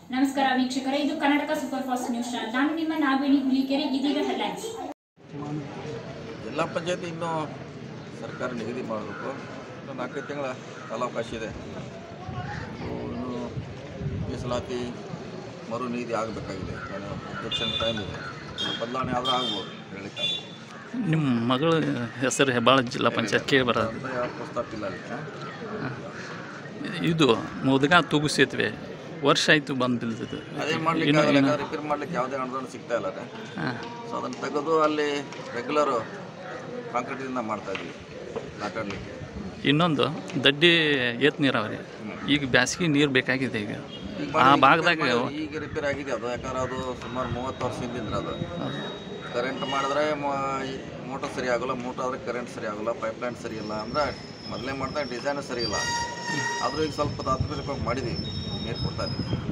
ನಮಸ್ಕಾರ ವೀಕ್ಷಕರೇ ಇದು Karnataka super fast news channel ನಾನು ನಿಮ್ಮ ನಾಗವೇಣಿ ಹುಲಿಕೆರೆ ಇದೀಗ ಹೆಡ್ಲೈನ್ಸ್ ಜಿಲ್ಲಾ ಪಂಚಾಯತಿ ಇನ್ನೂ ಸರ್ಕಾರ ನಿಗದಿ ಮಾಡಬೇಕು ಇನ್ನು ನಾಲ್ಕೈದು ತಿಂಗಳ ಕಾಲಾವಕಾಶ ಇದೆ ಇದು ಇನ್ನು ಮೀಸಲಾತಿ ಮರು ನಿಗದಿ ಆಗಬೇಕಾಗಿದೆ ಎಲೆಕ್ಷನ್ ಟೈಮ್ ಇದೆ ಇನ್ನು ಬದಲಾವಣೆ ಆದರೂ ಆಗ್ಬೋದು ಹೇಳಿಕ್ಕಾಗಲ್ಲ ನಿಮ್ಮ ಮಗಳ ಹೆಸರು ಹೆಬ್ಬಾಳ ಜಿಲ್ಲಾ ಪಂಚಾಯತ್ ಕೇಳಿ ಬರೋದು ಅಂತ ಯಾವ ಪ್ರಸ್ತಾಪ ಇಲ್ಲ ಅಲ್ಲಿ ಇದು ಮುದುಗ ತೂಗು ಸೇತುವೆ ವರ್ಷ ಆಯಿತು ಬಂದಿಲ್ದದು ಅದೇ ಮಾಡ್ಲಿಕ್ಕೆ ಆಗಲ್ಲ ರಿಪೇರ್ ಮಾಡ್ಲಿಕ್ಕೆ ಯಾವುದೇ ಅನುದಾನ ಸಿಗ್ತಾ ಇಲ್ಲ ರೀ ಹಾಂ ಸೊ ಅದನ್ನು ತೆಗೆದು ಅಲ್ಲಿ ರೆಗ್ಯುಲರು ಕಾಂಕ್ರೀಟಿಂದ ಮಾಡ್ತಾ ಇದ್ವಿ ನಾಟಾಡಲಿಕ್ಕೆ ಇನ್ನೊಂದು ದಡ್ಡಿ ಏತ್ ನೀರಾವರಿ ಈಗ ಬ್ಯಾಸಿಗೆ ನೀರು ಬೇಕಾಗಿದೆ ಈಗ ಆ ಭಾಗದಾಗ ಈಗ ರಿಪೇರ್ ಆಗಿದೆ ಅದು ಯಾಕಂದ್ರೆ ಅದು ಸುಮಾರು ಮೂವತ್ತು ವರ್ಷ ಹಿಂದಿಂದ ಅದು ಕರೆಂಟ್ ಮಾಡಿದ್ರೆ ಮೋಟರ್ ಸರಿ ಆಗೋಲ್ಲ ಮೋಟರ್ ಆದರೆ ಕರೆಂಟ್ ಸರಿ ಆಗೋಲ್ಲ ಪೈಪ್ಲೈನ್ ಸರಿ ಇಲ್ಲ ಅಂದ್ರೆ ಮೊದಲೇ ಮಾಡ್ತಾ ಡಿಸೈನ್ ಸರಿ ಇಲ್ಲ ಆದರೂ ಈಗ ಸ್ವಲ್ಪ ತಾತ್ಕಾಲಿಕವಾಗಿ ಮಾಡಿದ್ದೀವಿ ನೀರು ಕೊಡ್ತಾ ಇದ್ದೀವಿ